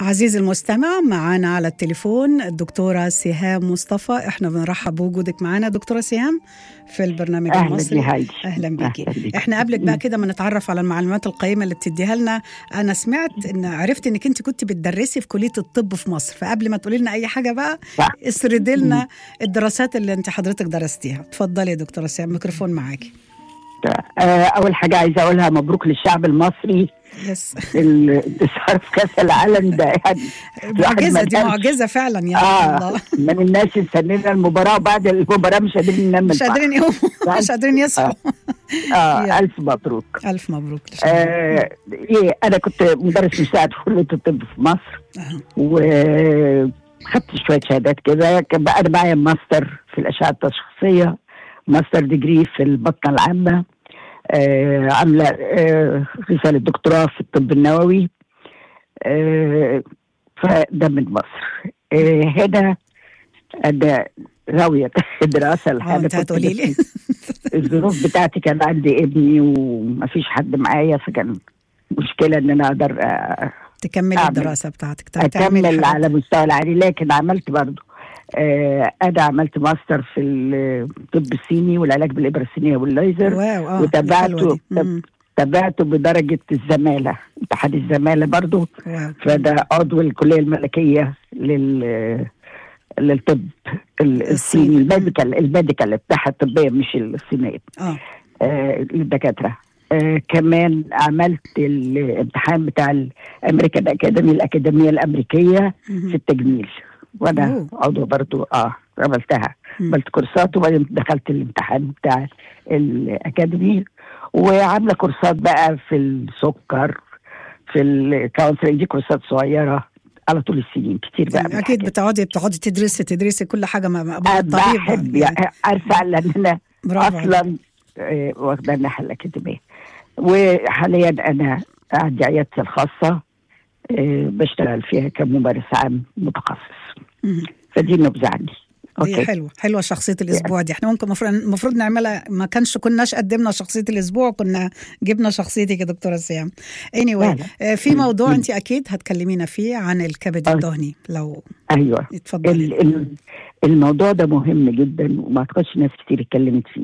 عزيزي المستمع معنا على التليفون الدكتورة سهام مصطفى احنا بنرحب بوجودك معنا دكتورة سهام في البرنامج اهلا المصري بهاي اهلا بيكي أهلاً بيكي. احنا قبلك بقى كده ما نتعرف على المعلومات القيمه اللي بتديها لنا انا سمعت ان عرفت انك انت كنت بتدرسي في كليه الطب في مصر فقبل ما تقولي لنا اي حاجه بقى صح. اسردي لنا الدراسات اللي انت حضرتك درستيها اتفضلي يا دكتوره سهام الميكروفون معاكي آه، اول حاجه عايزه اقولها مبروك للشعب المصري يس الانتصار في كاس العالم ده يعني الواحد معجزه ما دي نامش. معجزه فعلا يا اه الله من الناس اللي استنينا المباراه وبعد المباراه مش قادرين ننام من مش قادرين يقوموا مش قادرين يصحوا اه يلا. الف مبروك الف مبروك للشعب. آه إيه انا كنت مدرس مساعد في كليه الطب في مصر آه. وخدت شويه شهادات كده كان بقى انا معايا ماستر في الاشعه التشخيصيه ماستر ديجري في البطنه العامه آه عامله آه رساله دكتوراه في الطب النووي آه فده من مصر آه هنا انا غاويه دراسه اه الحقيقه انت كنت هتقولي لي الظروف بتاعتي كان عندي ابني ومفيش حد معايا فكان مشكله ان انا اقدر آه، تكملي أعمل- الدراسه بتاعتك طب تعملي اكمل حاجات. على مستوى العالي لكن عملت برضو آه، انا عملت ماستر في الطب الصيني والعلاج بالابره الصينيه والليزر واو اه دي وتابعته حلوة دي. مم. تابعته بدرجه الزماله امتحان الزماله برضو واو فده عضو الكليه الملكيه لل للطب ال- الصيني. الصيني الميديكال الميديكال بتاعها الطبيه مش الصينيه اه آه، للدكاتره آه كمان عملت الامتحان بتاع الامريكان اكاديمي الاكاديميه الامريكيه في مهم. التجميل وانا أوه. عضو برضو اه عملتها مم. عملت كورسات وبعدين دخلت الامتحان بتاع الاكاديمي وعامله كورسات بقى في السكر في الكونسلنج دي كورسات صغيره على طول السنين كتير بقى من اكيد الحاجات. بتقعدي بتقعدي تدرسي تدرسي كل حاجه ما ما- أه الطبيب بحب يعني. يعني عارفه لان انا برافو عليك. اصلا آه، واخده الناحيه الاكاديميه وحاليا انا عندي عيادتي الخاصه آه، بشتغل فيها كممارس عام متخصص مهم. فدي نبذه عني هي اوكي حلوه حلوه شخصيه الاسبوع دي احنا ممكن المفروض المفروض نعملها ما كانش كناش قدمنا شخصيه الاسبوع كنا جبنا شخصيتك يا دكتوره سيام anyway لا، آه، في مم. موضوع مم. انت اكيد هتكلمينا فيه عن الكبد آه. الدهني لو ايوه اتفضلي ال- ال- الموضوع ده مهم جدا وما اعتقدش ناس كتير اتكلمت فيه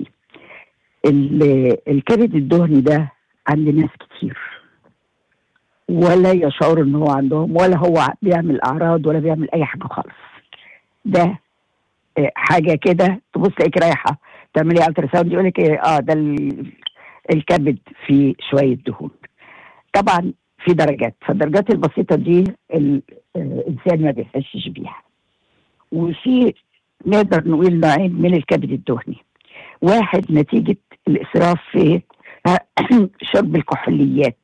ال- الكبد الدهني ده عند ناس كتير ولا يشعر ان هو عندهم ولا هو بيعمل اعراض ولا بيعمل اي حاجه خالص ده آه، حاجه كده تبص تلاقيك رايحه تعملي الترا ساوند يقول لك اه ده ال- الكبد فيه شويه دهون طبعا في درجات فالدرجات البسيطه دي ال- آه، الانسان ما بيحسش بيها وفي نقدر نقول نوعين من الكبد الدهني واحد نتيجة الإسراف في شرب الكحوليات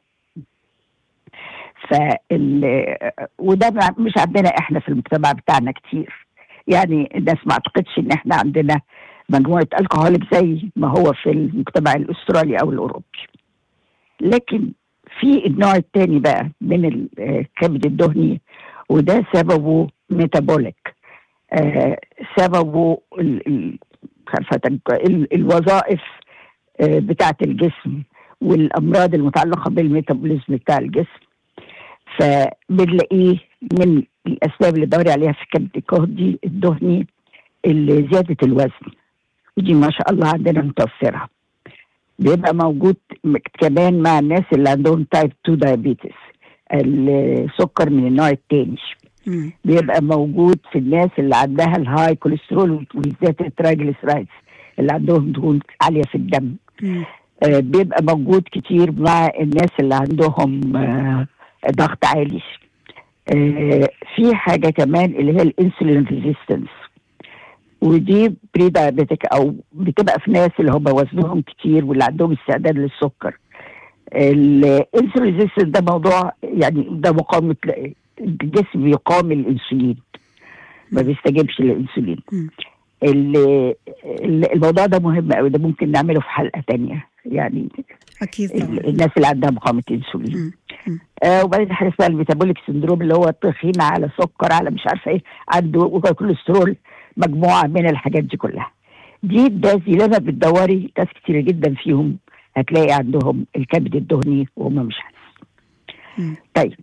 فال وده مع- مش عندنا احنا في المجتمع بتاعنا كتير يعني الناس ما اعتقدش ان احنا عندنا مجموعة الكحوليك زي ما هو في المجتمع الاسترالي او الاوروبي لكن في النوع الثاني بقى من ال- آه، الكبد الدهني وده سببه ميتابوليك آه سببه ال- ال- خلفة ال- الوظائف آه بتاعة الجسم والأمراض المتعلقة بالميتابوليزم بتاع الجسم فبنلاقيه من الأسباب اللي دوري عليها في كبد الكهدي الدهني اللي زيادة الوزن ودي ما شاء الله عندنا متوفرة بيبقى موجود م- كمان مع الناس اللي عندهم تايب 2 دايابيتس السكر من النوع الثاني مم. بيبقى موجود في الناس اللي عندها الهاي كوليسترول وبالذات الترايجليسرايدز اللي عندهم دهون عاليه في الدم مم. آه بيبقى موجود كتير مع الناس اللي عندهم آه ضغط عالي آه في حاجه كمان اللي هي الانسولين ريزيستنس ودي بري دايابيتك او بتبقى في ناس اللي هم وزنهم كتير واللي عندهم استعداد للسكر الانسولين ريزيستنس ده موضوع يعني ده مقاومه الجسم بيقاوم الانسولين ما بيستجيبش للانسولين مم. ال- ال- الموضوع ده مهم قوي ده ممكن نعمله في حلقه تانية يعني اكيد ال- طبعا الناس اللي عندها مقاومه انسولين مم. مم. آه وبعدين حاجه اسمها الميتابوليك سندروم اللي هو تخين على سكر على مش عارفه ايه عنده كوليسترول مجموعه من الحاجات دي كلها دي الناس دي لما بتدوري ناس كتير جدا فيهم هتلاقي عندهم الكبد الدهني وهم مش حاسين مم. طيب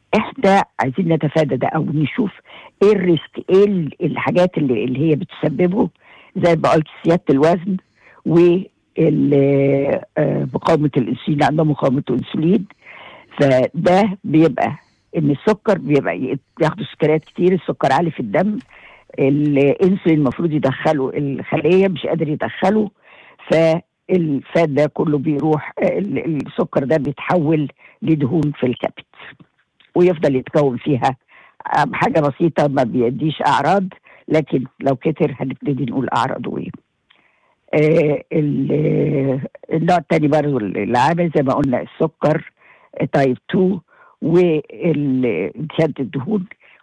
احنا عايزين نتفادى ده او نشوف ايه الريسك ايه ال- الحاجات اللي, اللي هي بتسببه زي ما قلت زياده الوزن و ال- آه، مقاومه الانسولين عندهم مقاومه الانسولين فده بيبقى ان السكر بيبقى ي- بياخدوا سكريات كتير السكر عالي في الدم الانسولين المفروض يدخله الخليه مش قادر يدخله فالفات ده كله بيروح ال- السكر ده بيتحول لدهون في الكبد ويفضل يتكون فيها أم حاجه بسيطه ما بيديش اعراض لكن لو كتر هنبتدي نقول اعراضه ايه آه، ال- النوع الثاني برضه اللي عامل زي ما قلنا السكر تايب 2 وزياده الدهون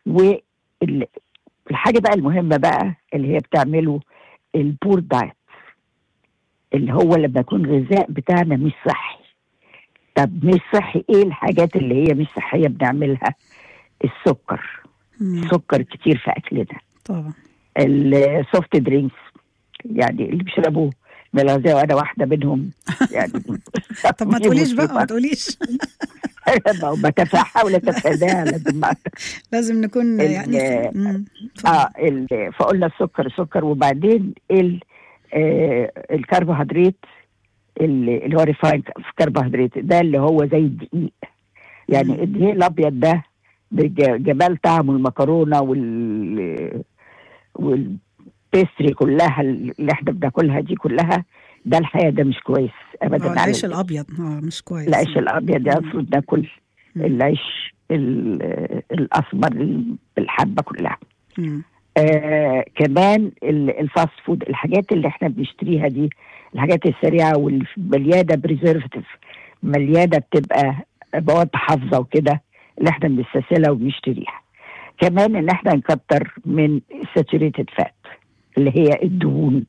والحاجه بقى المهمه بقى اللي هي بتعمله البور دايت اللي هو لما يكون الغذاء بتاعنا مش صحي طب مش صحي ايه الحاجات اللي هي مش صحيه بنعملها السكر مم. سكر كتير في اكلنا طبعا السوفت درينكس يعني اللي بيشربوا من الغذاء وانا واحده منهم يعني طب ما تقوليش بقى ما تقوليش بتفاحة ولا تفاداها لازم لازم نكون ال- يعني مم. اتفضل. اه ال- فقلنا السكر السكر وبعدين ال آه الكربوهيدرات اللي اللي هو ريفايند كربوهيدرات ده اللي هو زي الدقيق مم. يعني الدقيق الابيض ده بجمال طعمه المكرونه وال والبيستري كلها اللي احنا بناكلها دي كلها ده الحقيقه ده مش كويس ابدا آه، على العيش ال- الابيض اه مش كويس العيش الابيض ده مم. المفروض ناكل مم. العيش ال- الاسمر بالحبه كلها مم. آه كمان ال- الفاست فود الحاجات اللي احنا بنشتريها دي الحاجات السريعه والمليانه بريزرفتيف مليانه بتبقى مواد حافظه وكده اللي احنا بنستسهلها وبنشتريها كمان ان احنا نكتر من الساتوريتد فات اللي هي الدهون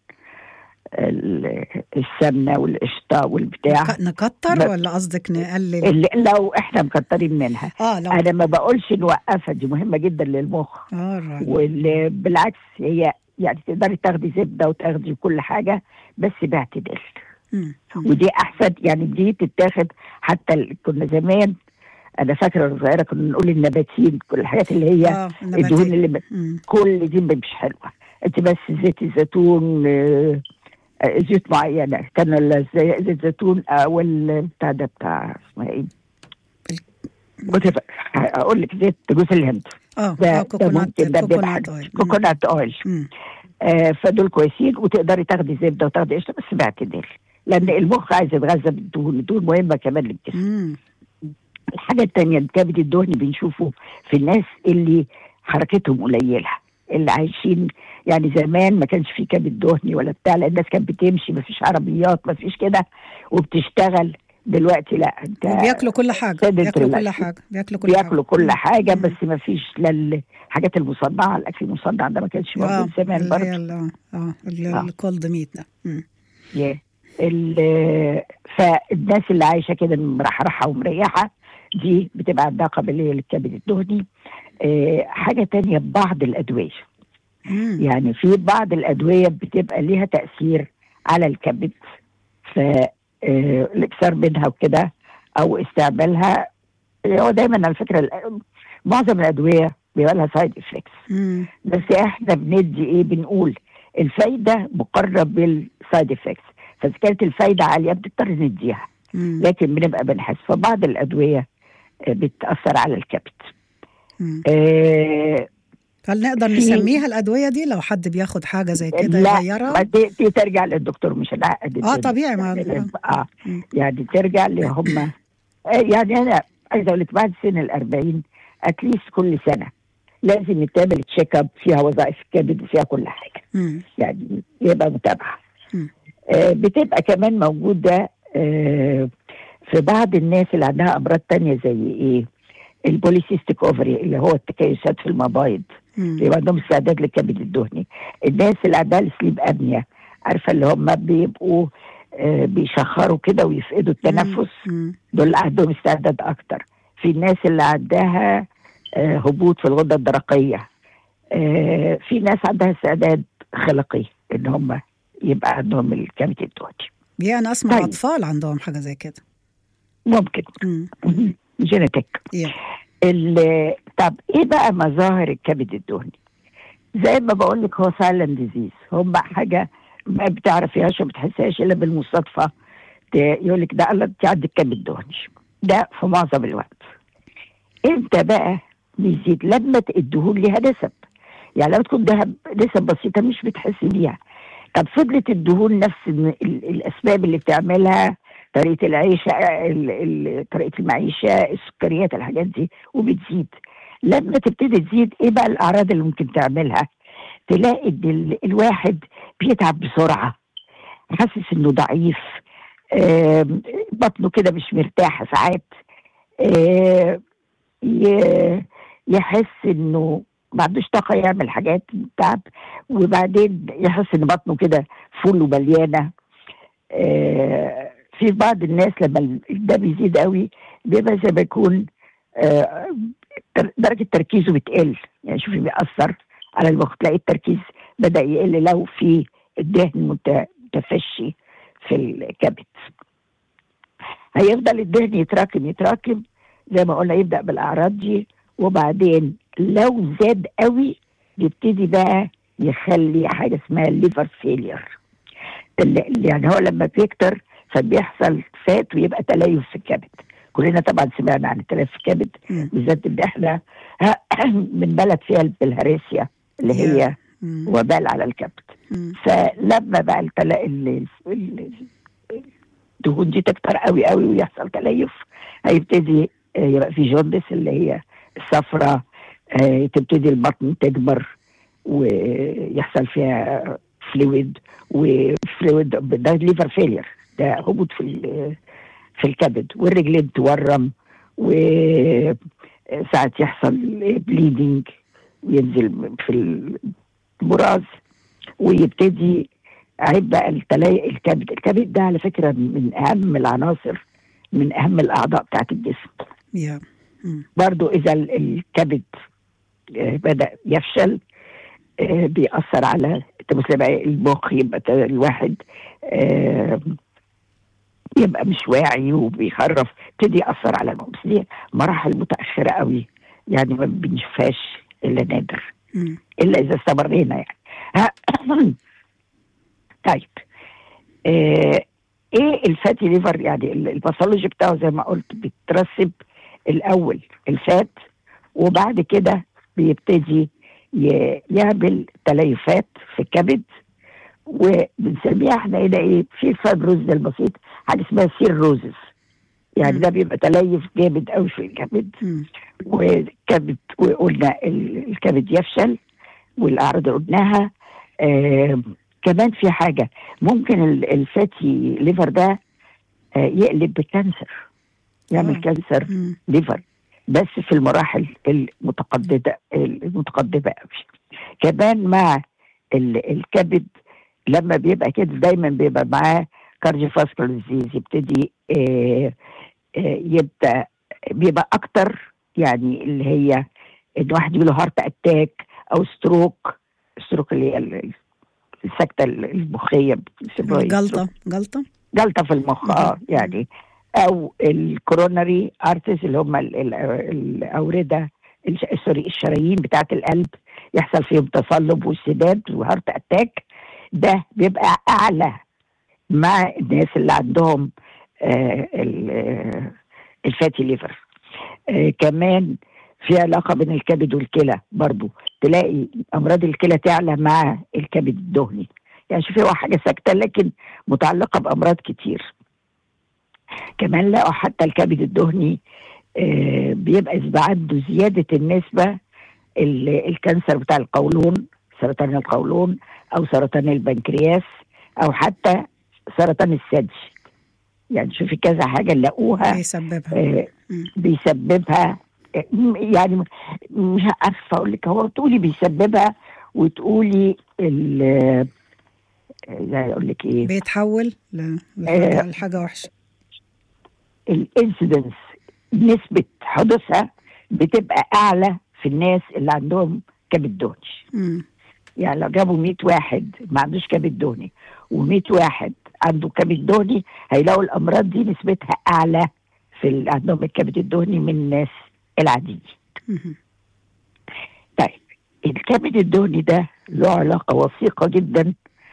ال- السمنه والقشطه والبتاع نك- نكتر لا. ولا قصدك نقلل اللي لو احنا مكترين منها اه لو انا ما بقولش نوقفها دي مهمه جدا للمخ اه right. وبالعكس هي يعني تقدري تاخدي زبده وتاخدي كل حاجه بس باعتدال مم. مم. ودي احسن يعني دي تتاخد حتى ال- كنا زمان انا فاكره وانا صغيره كنا نقول النباتين كل الحاجات اللي هي اه الدهون النباتية. اللي ب- مم. كل دي مش حلوه انت بس زيت الزيتون آه، آه، زيوت معينه كان ال- زي- زيت زيتون او ال- بتاع ده بتاع اسمها ايه؟ whatever. اقول لك زيت جوز الهند اه ده, آه، ده كوكونات ممكن ده بيبقى كوكونات حاجة. اويل مم. كوكونات اويل مم. آه فدول كويسين وتقدري تاخدي زبده وتاخدي قشطه بس باعتدال لان المخ عايز يتغذى بالدهون الدهون مهمه كمان للجسم مم. الحاجه الثانيه الكبد الدهني بنشوفه في الناس اللي حركتهم قليله اللي عايشين يعني زمان ما كانش في كبد دهني ولا بتاع لان الناس كانت بتمشي ما فيش عربيات ما فيش كده وبتشتغل دلوقتي لا انت وبياكلوا كل حاجه سادة بياكلوا كل relax. حاجه بياكلوا كل بياكلوا حاجه كل حاجه مم. بس ما فيش لا الحاجات المصنعه الاكل المصنع ده ما كانش اه موجود زمان اللي برضه هي ال- اه اه آه. الكولد ميت ده مم. Yeah. ال- فالناس اللي عايشه كده مرحرحه ومريحه دي بتبقى عندها قابليه للكبد الدهني آه، حاجه تانية بعض الادويه مم. يعني في بعض الادويه بتبقى ليها تاثير على الكبد فالاكثار منها وكده او استعمالها هو دايما على فكره ال- معظم الادويه بيبقى لها سايد افكتس مم. بس احنا بندي ايه بنقول الفايده مقارنه بالسايد افكتس فاذا كانت الفايده عاليه بنضطر نديها مم. لكن بنبقى بنحس فبعض الادويه آه، بتاثر على الكبد مم. آه هل نقدر في- نسميها الادويه دي لو حد بياخد حاجه زي كده لا يغيرها ما دي, دي ترجع للدكتور مش هنعقد اه الدنيا. طبيعي ما اه مم. يعني ترجع لهم آه، يعني انا عايزه اقول لك بعد سن ال 40 اتليست كل سنه لازم يتعمل تشيك اب فيها وظائف الكبد وفيها كل حاجه مم. يعني يبقى متابعه مم. آه، بتبقى كمان موجودة آه، في بعض الناس اللي عندها أمراض تانية زي إيه البوليسيستيك اوفري اللي هو التكيسات في المبايض مم. يبقى عندهم استعداد للكبد الدهني الناس اللي عندها السليب أبنية عارفة اللي هم بيبقوا آه، بيشخروا كده ويفقدوا التنفس مم. دول عندهم استعداد أكتر في الناس اللي عندها آه، هبوط في الغدة الدرقية آه، في ناس عندها استعداد خلقي ان هم يبقى عندهم الكبد الدهني يا انا اسمع طيب. اطفال عندهم حاجه زي كده ممكن مم. جينيتك يا ال- طب ايه بقى مظاهر الكبد الدهني زي ما بقول لك هو سايلنت ديزيز هم حاجه ما بتعرفيهاش وما بتحسهاش الا بالمصادفه يقول لك ده الله انت عندك كبد دهني ده في معظم الوقت امتى بقى بيزيد لما الدهون ليها نسب يعني لما تكون دهب نسب بسيطه مش بتحسي بيها طب فضلت الدهون نفس ال- ال- الاسباب اللي بتعملها طريقه العيشه ال- ال- طريقه المعيشه السكريات الحاجات دي وبتزيد لما تبتدي تزيد ايه بقى الاعراض اللي ممكن تعملها تلاقي ان ال- الواحد بيتعب بسرعه حاسس انه ضعيف آم، بطنه كده مش مرتاحه ساعات آم، ي- يحس انه ما عندوش طاقه يعمل حاجات تعب وبعدين يحس ان بطنه كده فول ومليانه آه، في بعض الناس لما ده بيزيد قوي بيبقى زي ما يكون آه، تر- درجه تركيزه بتقل يعني شوفي بيأثر على المخ تلاقي التركيز بدأ يقل لو في الدهن مت- متفشي في الكبد هيفضل الدهن يتراكم يتراكم زي ما قلنا يبدأ بالأعراض دي وبعدين لو زاد قوي يبتدي بقى يخلي حاجة اسمها الليفر فيلير يعني هو لما بيكتر فبيحصل فات ويبقى تليف في الكبد كلنا طبعا سمعنا عن التليف في الكبد مم. بالذات ان احنا من بلد فيها البلهارسيا اللي هي مم. وبال على الكبد مم. فلما بقى التلا... ال- ال- الدهون دي تكتر قوي قوي ويحصل تليف هيبتدي آه، يبقى في جوندس اللي هي الصفرة آه، تبتدي البطن تكبر ويحصل فيها فلويد وفلويد ده ليفر فيلير ده هبوط في ال- في الكبد والرجلين تورم وساعات يحصل بليدنج ينزل في البراز ويبتدي عيب بقى التلاقي الكبد الكبد ده على فكرة من أهم العناصر من أهم الأعضاء بتاعت الجسم يا مم. برضو إذا ال- الكبد آه، بدأ يفشل آه، بيأثر على تبص بقى المخ يبقى ت- الواحد آه، يبقى مش واعي وبيخرف يبتدي يأثر على المخ بس دي مراحل متأخرة قوي يعني ما بنشوفهاش إلا نادر مم. الا اذا استمرينا يعني طيب آه ايه الفاتي ليفر يعني ال- الباثولوجي بتاعه زي ما قلت بيترسب الاول الفات وبعد كده بيبتدي ي- يعمل تليفات في الكبد وبنسميها احنا هنا ايه في الفايبروز ده البسيط حاجه اسمها سيروزس يعني مم. ده بيبقى تليف جامد قوي في الكبد مم. وكبد وقلنا ال- الكبد يفشل والاعراض اللي قلناها آه كمان في حاجه ممكن ال- الفاتي ليفر ده آه يقلب بكانسر يعمل آه. كانسر مم. ليفر بس في المراحل المتقدمه المتقدمه قوي كمان مع ال- الكبد لما بيبقى كده دايما بيبقى معاه كارديوفاسكولار ديزيز يبتدي آه آه يبدا بيبقى اكتر يعني اللي هي ان واحد يجيله هارت اتاك او ستروك ستروك اللي هي ال- السكته المخيه بيسموها إيه؟ جلطة جلطة جلطه في المخ اه مم. يعني او الكوروناري ارتس اللي هم ال- ال- الاورده الش- سوري الشرايين بتاعه القلب يحصل فيهم تصلب وسداد وهارت اتاك ده بيبقى اعلى مع الناس اللي عندهم آه ال- آه، الفاتي ليفر آه كمان في علاقه بين الكبد والكلى برضو تلاقي امراض الكلى تعلى مع الكبد الدهني يعني شوفي هو حاجه ساكته لكن متعلقه بامراض كتير كمان لقوا حتى الكبد الدهني آه بيبقى إذا عنده زياده النسبه ال- الكانسر بتاع القولون سرطان القولون او سرطان البنكرياس او حتى سرطان الثدي يعني شوفي كذا حاجه لقوها يسببها آه مم. بيسببها آه، يعني مش عارفه اقول لك هو تقولي بيسببها وتقولي ال آه، ازاي اقول لك ايه بيتحول ل- آه. لحاجة لحاجة وحشة الانسيدنس نسبه حدوثها بتبقى اعلى في الناس اللي عندهم كبد دهني مم. يعني لو جابوا 100 واحد ما عندوش كبد دهني و100 واحد عنده كبد دهني هيلاقوا الامراض دي نسبتها اعلى في اللي عندهم الكبد الدهني من الناس العاديين مهم. طيب الكبد الدهني ده له علاقة وثيقة جدا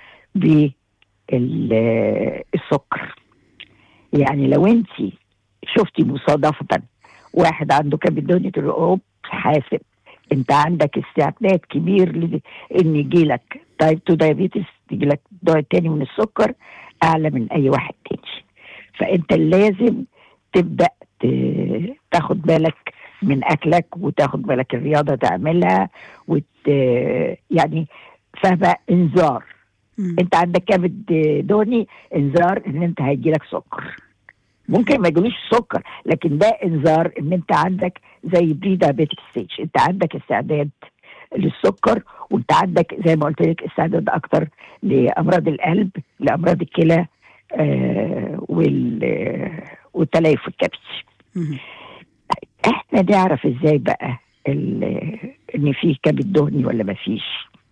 بالسكر يعني لو انت شفتي مصادفة واحد عنده كبد دهني تقول له أوب، حاسب انت عندك استعداد كبير ل- ان يجيلك تايب 2 دايابيتس يجيلك نوع تاني من السكر اعلى من اي واحد تاني فانت لازم تبدا ت- تاخد بالك من اكلك وتاخد بالك الرياضه تعملها وت يعني فاهمه انذار مم. انت عندك كبد دهني انذار ان انت هيجيلك سكر ممكن ما يجيلوش سكر لكن ده انذار ان انت عندك زي بري دايابيتك ستيج انت عندك استعداد للسكر وانت عندك زي ما قلت لك استعداد اكتر لامراض القلب لامراض الكلى آه وال والتليف الكبدي مهم. احنا نعرف ازاي بقى ال- ان في كبد دهني ولا ما فيش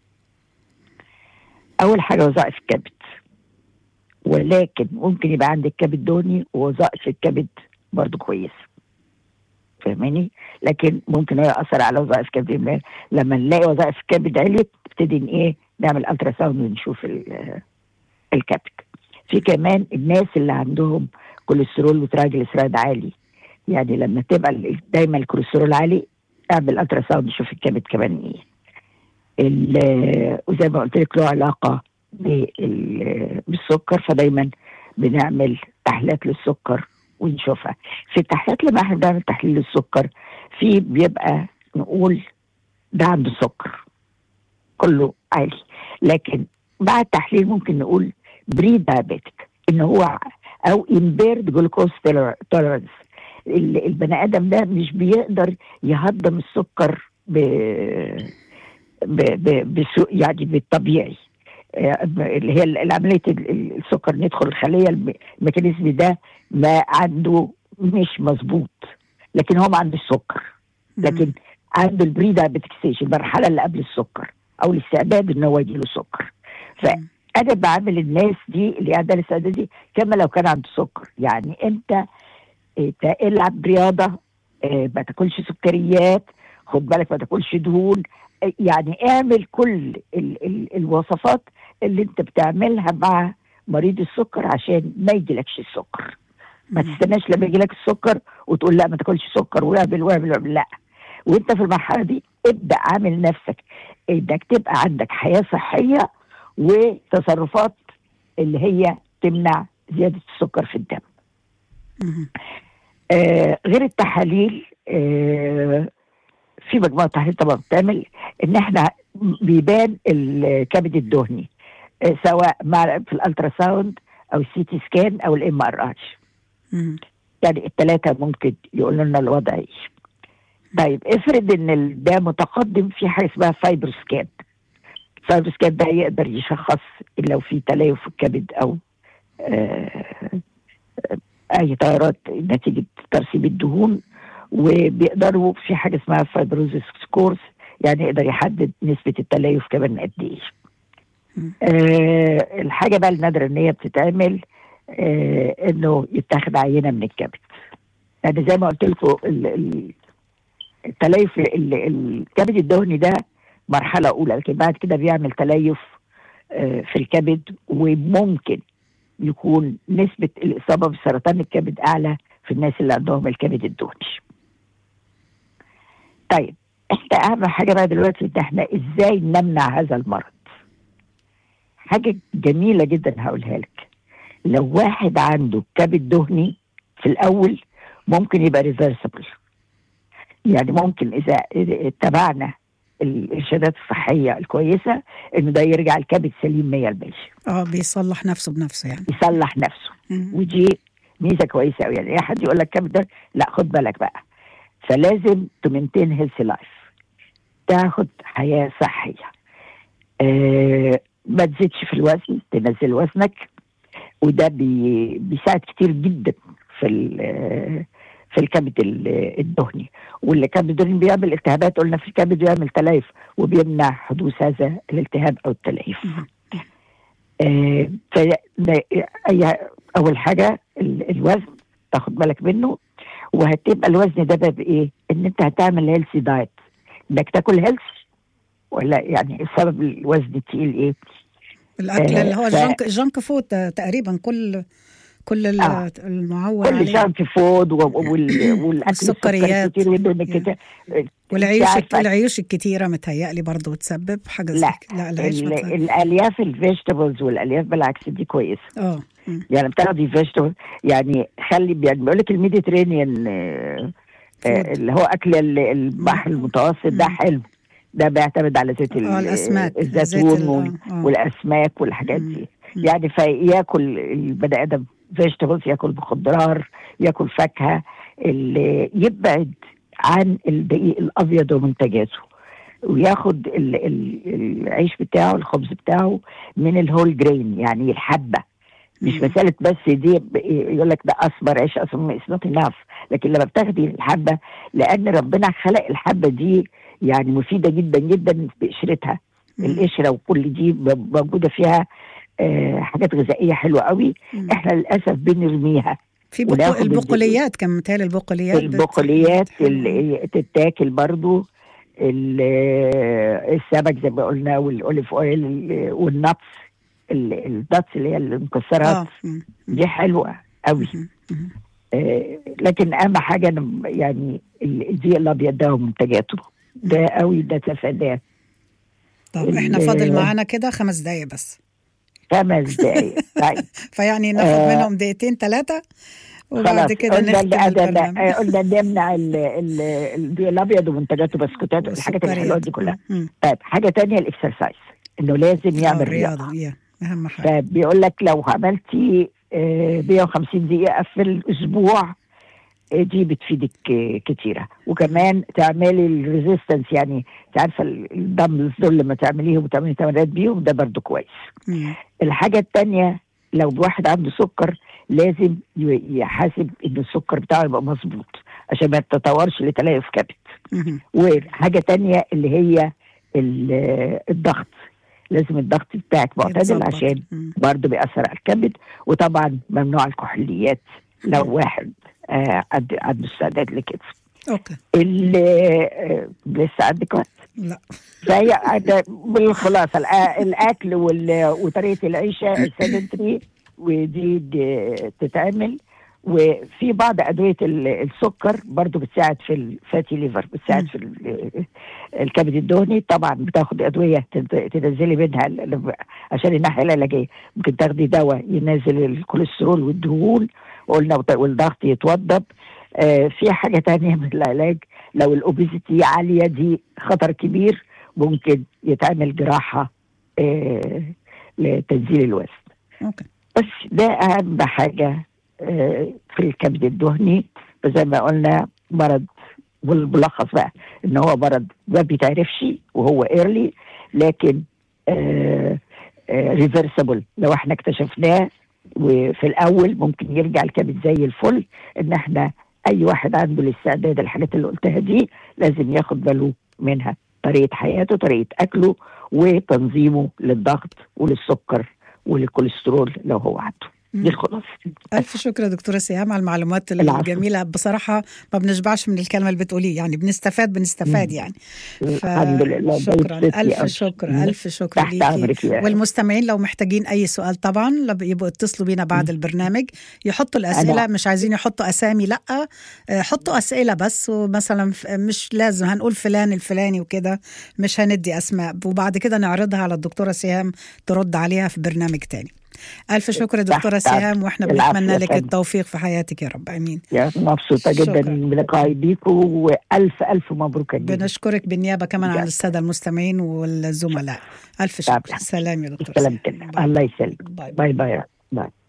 اول حاجه وظائف الكبد ولكن ممكن يبقى عندك كبد دهني ووظائف الكبد برضو كويسه فاهماني لكن ممكن هو ياثر على وظائف الكبد لما نلاقي وظائف الكبد عليت نبتدي إن ايه نعمل الترا ساوند ونشوف ال- الكبد في كمان الناس اللي عندهم كوليسترول وترايجليسيرايد عالي يعني لما تبقى ال- دايما الكوليسترول عالي اعمل الترا ساوند شوف الكبد كمان ايه ال- وزي ما قلت لك له علاقه بال- بالسكر فدايما بنعمل تحليلات للسكر ونشوفها في التحليلات لما احنا بنعمل تحليل للسكر في بيبقى نقول ده عنده سكر كله عالي لكن بعد التحليل ممكن نقول بري دايابيتك ان هو او امبيرد جلوكوز توليرانس البني ادم ده مش بيقدر يهضم السكر ب ب ب بسو يعني بالطبيعي آه، اللي هي العمليه ال- ال- السكر ندخل الخليه الم- الميكانيزم ده ما عنده مش مظبوط لكن هو ما عندوش سكر لكن عنده البري دايابيتك ستيج المرحله اللي قبل السكر او الاستعداد ان هو يجيله سكر مم. فانا بعمل الناس دي اللي عندها الاستعداد دي كما لو كان عنده سكر يعني انت إيه، تا- العب رياضه إيه، ما تاكلش سكريات خد بالك ما تاكلش دهون إيه، يعني اعمل كل ال ال الوصفات اللي انت بتعملها مع مريض السكر عشان ما يجيلكش السكر ما مم. تستناش لما يجيلك السكر وتقول لا ما تاكلش سكر واعمل واعمل واعمل لا وانت في المرحله دي ابدا عامل نفسك انك تبقى عندك حياه صحيه وتصرفات اللي هي تمنع زياده السكر في الدم مم. آه غير التحاليل آه في مجموعه تحاليل طبعا بتعمل ان احنا بيبان الكبد الدهني آه سواء مع في الالترا ساوند او السي تي سكان او الام ار اتش مم. يعني الثلاثه ممكن يقولوا لنا الوضع ايه طيب افرض ان ال- ده متقدم في حاجه اسمها فايبر سكان فايبر سكان ده يقدر يشخص لو في تليف في الكبد او آه، اي تغيرات نتيجه ترسيب الدهون وبيقدروا في حاجه اسمها فايبروزيس سكورز يعني يقدر يحدد نسبه التليف كمان قد ايه مم. آه الحاجه بقى النادره ان هي بتتعمل آه انه يتاخد عينه من الكبد يعني زي ما قلت لكم ال- ال- التليف ال- الكبد الدهني ده مرحله اولى لكن بعد كده بيعمل تليف آه في الكبد وممكن يكون نسبه الاصابه بسرطان الكبد اعلى في الناس اللي عندهم الكبد الدهني. طيب احنا اهم حاجه بقى دلوقتي ان احنا ازاي نمنع هذا المرض. حاجه جميله جدا هقولها لك. لو واحد عنده كبد دهني في الاول ممكن يبقى ريفرسبل. يعني ممكن اذا اتبعنا الارشادات الصحيه الكويسه انه ده يرجع الكبد سليم 100% اه بيصلح نفسه بنفسه يعني يصلح نفسه مم. ودي ميزه كويسه قوي يعني اي حد يقول لك كبد ده لا خد بالك بقى فلازم تمنتين هيلثي لايف تاخد حياه صحيه آه ما تزيدش في الوزن تنزل وزنك وده بي بيساعد كتير جدا في ال- في الكبد ال- الدهني والكبد الدهني بيعمل التهابات قلنا في الكبد بيعمل تليف وبيمنع حدوث هذا الالتهاب او التليف مم. آه، ف- أي اول حاجه ال- الوزن تاخد بالك منه وهتبقى الوزن ده بقى بايه ان انت هتعمل هيلثي دايت انك تاكل هيلثي ولا يعني سبب الوزن التقيل ايه؟ الاكل آه، اللي هو ف- الجنك الجنك فود ده تقريبا كل كل ال- آه. المعول كل عليه جانك فود و- وال- والاكل والسكريات. السكري كتير والدهن كتير والعيوش أنت عارفة- العيوش الكتيره متهيألي برضه بتسبب حاجه زي لا كده. لا العيش ال- متهيألي. الالياف الفيجيتابلز والالياف بالعكس دي كويسه اه مم. يعني بتاخدي فيجيتابل يعني خلي يعني بيقول لك الميديترينيان آه، آه، فود. اللي هو اكل ال- البحر المتوسط ده مم. حلو ده بيعتمد على زيت ال- اه الاسماك زيت الزيتون ال- وال- آه، آه. والاسماك والحاجات مم. دي مم. يعني فياكل البني ادم فيجيتابلز ياكل خضار ياكل فاكهه اللي يبعد عن الدقيق الابيض ومنتجاته وياخد ال ال العيش بتاعه الخبز بتاعه من الهول جرين يعني الحبه مش مم. مساله بس دي ب- يقول لك ده اسمر عيش اسمر اتس نوت انف لكن لما بتاخدي الحبه لان ربنا خلق الحبه دي يعني مفيده جدا جدا بقشرتها مم. القشره وكل دي ب- موجوده فيها آه، حاجات غذائيه حلوه قوي مم. احنا للاسف بنرميها في وناخد بقو... البقوليات كان متهيألي البقوليات بت- البقوليات بت- اللي تتاكل برضو ال- السمك زي ما قلنا والاوليف اويل ال- والنتس ال- النتس اللي هي المكسرات اه مم. دي حلوه قوي مم. مم. آه، لكن اهم حاجه أنا يعني ال- الدقيق الابيض ده ومنتجاته ده قوي ده تفاداه طب ال- احنا فاضل معانا كده خمس دقايق بس خمس دقايق طيب فيعني ناخد آه. منهم دقيقتين ثلاثة وبعد خلاص كده قلنا نختم ال- ده- ده- البرنامج آه، قلنا نمنع ال- ال- الدقيق الابيض ومنتجاته بسكوتات والحاجات الحلوه دي كلها مم. طيب حاجه تانية الاكسرسايز انه لازم آه، يعمل رياضه الرياضة يا أهم حاجة فبيقول لك لو عملتي آه، 150 دقيقه في الاسبوع آه، دي بتفيدك آه، كتيره وكمان تعملي الريزيستنس يعني انت عارفه ال- الدمبلز دول لما تعمليهم وتعملي تمرينات بيهم ده برضو كويس مم. الحاجه التانية لو واحد عنده سكر لازم ي- يحاسب ان السكر بتاعه يبقى مظبوط عشان ما تتطورش لتليف كبد مم. وحاجه تانية اللي هي ال- الضغط لازم الضغط بتاعك معتدل يتظبط. عشان مم. برضه بيأثر على الكبد وطبعا ممنوع الكحوليات لو واحد آه عنده عنده استعداد لكده اوكي اللي آه لسه عندك وقت لا فهي ده بالخلاصه الأ- الاكل وال- وطريقه العيشه السيدنتري ودي دي تتعمل وفي بعض ادويه ال- السكر برضو بتساعد في الفاتي ليفر بتساعد مم. في ال- الكبد الدهني طبعا بتاخد ادويه تنت- تنزلي منها ال- ال- عشان الناحيه العلاجيه ممكن تاخدي دواء ينزل الكوليسترول والدهون وقلنا وط- والضغط يتوضب آه في حاجه تانية من العلاج لو الاوبيزيتي عاليه دي خطر كبير ممكن يتعمل جراحه آه لتنزيل الوزن اوكي بس ده اهم حاجه آه في الكبد الدهني زي ما قلنا مرض والملخص بقى ان هو مرض ما بيتعرفش وهو ايرلي لكن ريفرسبل لو احنا اكتشفناه وفي الاول ممكن يرجع الكبد زي الفل ان احنا اي واحد عنده الاستعداد الحاجات اللي قلتها دي لازم ياخد باله منها طريقه حياته طريقه اكله وتنظيمه للضغط وللسكر وللكوليسترول لو هو عنده دي الخلاصه ألف شكر يا دكتورة سيام على المعلومات العفو. الجميلة بصراحة ما بنشبعش من الكلمة اللي بتقوليه يعني بنستفاد بنستفاد مم. يعني الحمد لله شكرا بيبسطني ألف أوي. شكر مم. ألف شكر تحت ليكي امرك يا والمستمعين لو محتاجين أي سؤال طبعا لب- يبقوا اتصلوا بينا بعد البرنامج يحطوا الأسئلة أنا- مش عايزين يحطوا أسامي لأ آه، حطوا أسئلة بس ومثلا ف- مش لازم هنقول فلان الفلاني وكده مش هندي أسماء وبعد كده نعرضها على الدكتورة سيام ترد عليها في برنامج تاني ألف شكر يا دكتورة تحت أمرك. سيام وإحنا العفو بنتمنى يا لك فندم. التوفيق في حياتك يا رب آمين يا مبسوطة جدا شكراً. بلقائي بيكم وألف ألف مبروك يا جديد. بنشكرك بالنيابة كمان عن جدا. السادة المستمعين والزملاء ألف شكر طبعاً. سلام يا دكتور سلامتك باي. الله يسلمك باي. باي باي باي